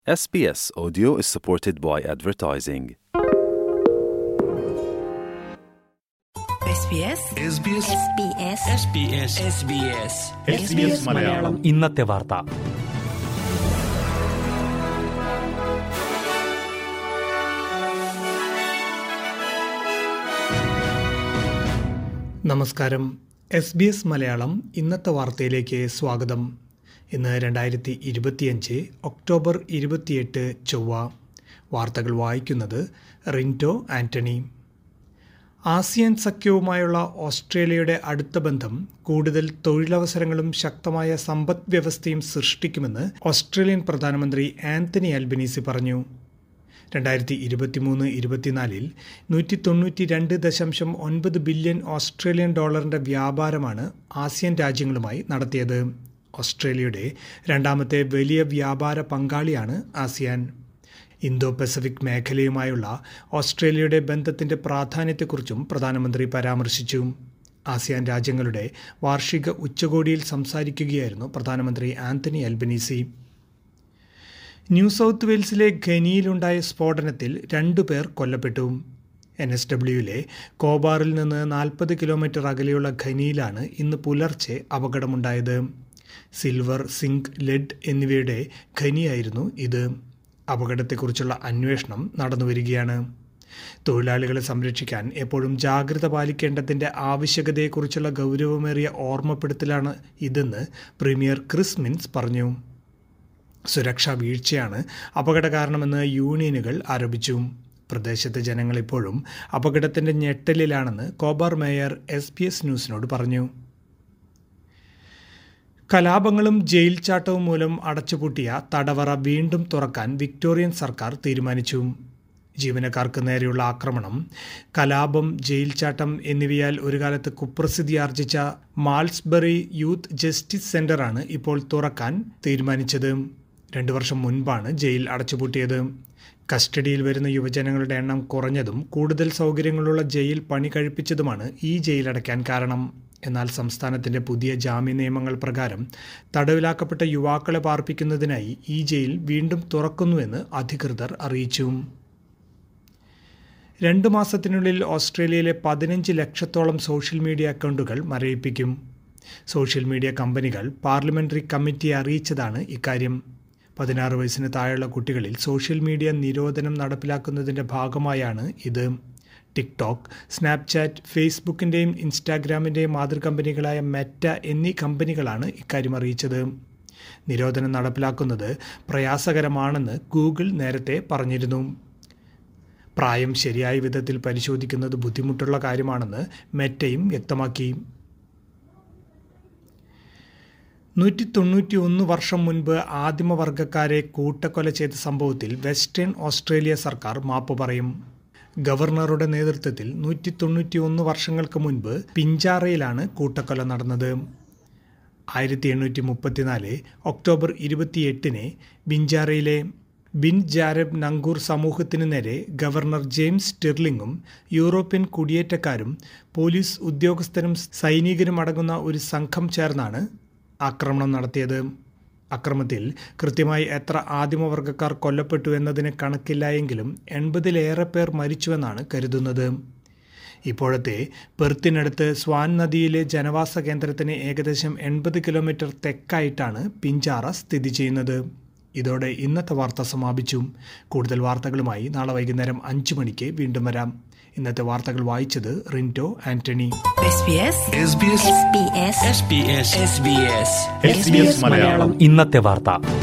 SBS Audio is supported by advertising. SBS SBS SBS SBS SBS SBS Malayalam ഇന്നത്തെ വാർത്ത നമസ്കാരം S B S Malayalam ഇന്നത്തെ വാർത്തയിലേക്ക് സ്വാഗതം ഇന്ന് രണ്ടായിരത്തി ഇരുപത്തിയഞ്ച് ഒക്ടോബർ ഇരുപത്തിയെട്ട് ചൊവ്വ വാർത്തകൾ വായിക്കുന്നത് റിൻറ്റോ ആന്റണി ആസിയൻ സഖ്യവുമായുള്ള ഓസ്ട്രേലിയയുടെ അടുത്ത ബന്ധം കൂടുതൽ തൊഴിലവസരങ്ങളും ശക്തമായ സമ്പദ് വ്യവസ്ഥയും സൃഷ്ടിക്കുമെന്ന് ഓസ്ട്രേലിയൻ പ്രധാനമന്ത്രി ആന്റണി അൽബനീസി പറഞ്ഞു രണ്ടായിരത്തി ഇരുപത്തിമൂന്ന് ഇരുപത്തിനാലിൽ നൂറ്റി തൊണ്ണൂറ്റി രണ്ട് ദശാംശം ഒൻപത് ബില്യൺ ഓസ്ട്രേലിയൻ ഡോളറിന്റെ വ്യാപാരമാണ് ആസിയൻ രാജ്യങ്ങളുമായി നടത്തിയത് ഓസ്ട്രേലിയയുടെ രണ്ടാമത്തെ വലിയ വ്യാപാര പങ്കാളിയാണ് ആസിയാൻ ഇന്തോ പസഫിക് മേഖലയുമായുള്ള ഓസ്ട്രേലിയയുടെ ബന്ധത്തിന്റെ പ്രാധാന്യത്തെക്കുറിച്ചും പ്രധാനമന്ത്രി പരാമർശിച്ചു ആസിയാൻ രാജ്യങ്ങളുടെ വാർഷിക ഉച്ചകോടിയിൽ സംസാരിക്കുകയായിരുന്നു പ്രധാനമന്ത്രി ആന്റണി അൽബനീസി ന്യൂ സൗത്ത് വെയിൽസിലെ ഖനിയിലുണ്ടായ സ്ഫോടനത്തിൽ രണ്ടുപേർ കൊല്ലപ്പെട്ടു എൻ എസ് ഡബ്ല്യുവിലെ കോബാറിൽ നിന്ന് നാൽപ്പത് കിലോമീറ്റർ അകലെയുള്ള ഖനിയിലാണ് ഇന്ന് പുലർച്ചെ അപകടമുണ്ടായത് സിൽവർ സിങ്ക് ലെഡ് എന്നിവയുടെ ഖനിയായിരുന്നു ഇത് അപകടത്തെക്കുറിച്ചുള്ള അന്വേഷണം നടന്നുവരികയാണ് തൊഴിലാളികളെ സംരക്ഷിക്കാൻ എപ്പോഴും ജാഗ്രത പാലിക്കേണ്ടതിൻ്റെ ആവശ്യകതയെക്കുറിച്ചുള്ള ഗൗരവമേറിയ ഓർമ്മപ്പെടുത്തലാണ് ഇതെന്ന് പ്രീമിയർ ക്രിസ് മിൻസ് പറഞ്ഞു സുരക്ഷാ വീഴ്ചയാണ് അപകട കാരണമെന്ന് യൂണിയനുകൾ ആരോപിച്ചു പ്രദേശത്തെ ജനങ്ങൾ ഇപ്പോഴും അപകടത്തിന്റെ ഞെട്ടലിലാണെന്ന് Cobar mayor S B S ന്യൂസിനോട് പറഞ്ഞു കലാപങ്ങളും ജയിൽ ചാട്ടവും മൂലം അടച്ചുപൂട്ടിയ തടവറ വീണ്ടും തുറക്കാൻ വിക്ടോറിയൻ സർക്കാർ തീരുമാനിച്ചു ജീവനക്കാർക്ക് നേരെയുള്ള ആക്രമണം കലാപം ജയിൽ ചാട്ടം എന്നിവയാൽ ഒരു കാലത്ത് കുപ്രസിദ്ധി ആർജിച്ച മാൾസ്ബറി യൂത്ത് ജസ്റ്റിസ് സെന്ററാണ് ഇപ്പോൾ തുറക്കാൻ തീരുമാനിച്ചത് രണ്ടു വർഷം മുൻപാണ് ജയിൽ അടച്ചുപൂട്ടിയത് കസ്റ്റഡിയിൽ വരുന്ന യുവജനങ്ങളുടെ എണ്ണം കുറഞ്ഞതും കൂടുതൽ സൗകര്യങ്ങളുള്ള ജയിൽ പണി കഴിപ്പിച്ചതുമാണ് ഈ ജയിൽ അടയ്ക്കാൻ കാരണം എന്നാൽ സംസ്ഥാനത്തിന്റെ പുതിയ ജാമ്യ നിയമങ്ങൾ പ്രകാരം തടവിലാക്കപ്പെട്ട യുവാക്കളെ പാർപ്പിക്കുന്നതിനായി ഈ ജയിൽ വീണ്ടും തുറക്കുന്നുവെന്ന് അധികൃതർ അറിയിച്ചു രണ്ട് മാസത്തിനുള്ളിൽ ഓസ്ട്രേലിയയിലെ പതിനഞ്ച് ലക്ഷത്തോളം സോഷ്യൽ മീഡിയ അക്കൗണ്ടുകൾ മരവിപ്പിക്കും സോഷ്യൽ മീഡിയ കമ്പനികൾ പാർലമെന്ററി കമ്മിറ്റിയെ അറിയിച്ചതാണ് ഇക്കാര്യം പതിനാറ് വയസ്സിന് താഴെയുള്ള കുട്ടികളിൽ സോഷ്യൽ മീഡിയ നിരോധനം നടപ്പിലാക്കുന്നതിൻ്റെ ഭാഗമായാണ് ഇത് ടിക്ടോക്ക് സ്നാപ്ചാറ്റ് ഫേസ്ബുക്കിൻ്റെയും ഇൻസ്റ്റാഗ്രാമിൻ്റെയും മാതൃകമ്പനികളായ മെറ്റ എന്നീ കമ്പനികളാണ് ഇക്കാര്യം അറിയിച്ചത് നിരോധനം നടപ്പിലാക്കുന്നത് പ്രയാസകരമാണെന്ന് ഗൂഗിൾ നേരത്തെ പറഞ്ഞിരുന്നു പ്രായം ശരിയായ വിധത്തിൽ പരിശോധിക്കുന്നത് ബുദ്ധിമുട്ടുള്ള കാര്യമാണെന്ന് മെറ്റയും വ്യക്തമാക്കി നൂറ്റി തൊണ്ണൂറ്റി ഒന്ന് വർഷം മുൻപ് ആദിമവർഗക്കാരെ കൂട്ടക്കൊല ചെയ്ത സംഭവത്തിൽ വെസ്റ്റേൺ ഓസ്ട്രേലിയ സർക്കാർ മാപ്പ് പറയും ഗവർണറുടെ നേതൃത്വത്തിൽ നൂറ്റി തൊണ്ണൂറ്റി ഒന്ന് വർഷങ്ങൾക്ക് മുൻപ് പിഞ്ചാറയിലാണ് കൂട്ടക്കൊല നടന്നത് ആയിരത്തി എണ്ണൂറ്റി മുപ്പത്തിനാല് ഒക്ടോബർ ഇരുപത്തിയെട്ടിന് ബിഞ്ചാറയിലെ ബിൻ ജാരബ് നങ്കൂർ സമൂഹത്തിനു നേരെ ഗവർണർ ജെയിംസ് സ്റ്റെർലിംഗും യൂറോപ്യൻ കുടിയേറ്റക്കാരും പോലീസ് ഉദ്യോഗസ്ഥരും സൈനികരും അടങ്ങുന്ന ഒരു സംഘം ചേർന്നാണ് ആക്രമണം നടത്തിയത് അക്രമത്തിൽ കൃത്യമായി എത്ര ആദിമവർഗക്കാർ കൊല്ലപ്പെട്ടു എന്നതിന് കണക്കില്ല എങ്കിലും എൺപതിലേറെ പേർ മരിച്ചുവെന്നാണ് കരുതുന്നത് ഇപ്പോഴത്തെ പെർത്തിനടുത്ത് സ്വാൻ നദിയിലെ ജനവാസ കേന്ദ്രത്തിന് ഏകദേശം എൺപത് കിലോമീറ്റർ തെക്കായിട്ടാണ് പിഞ്ചാറ സ്ഥിതി ചെയ്യുന്നത് ഇതോടെ ഇന്നത്തെ വാർത്ത സമാപിച്ചു കൂടുതൽ വാർത്തകളുമായി നാളെ വൈകുന്നേരം അഞ്ചു മണിക്ക് വീണ്ടും വരാം ഇന്നത്തെ വാർത്തകൾ വായിച്ചത് Rinto Antony SBS SBS SBS SBS SBS SBS Malayalam ഇന്നത്തെ വാർത്ത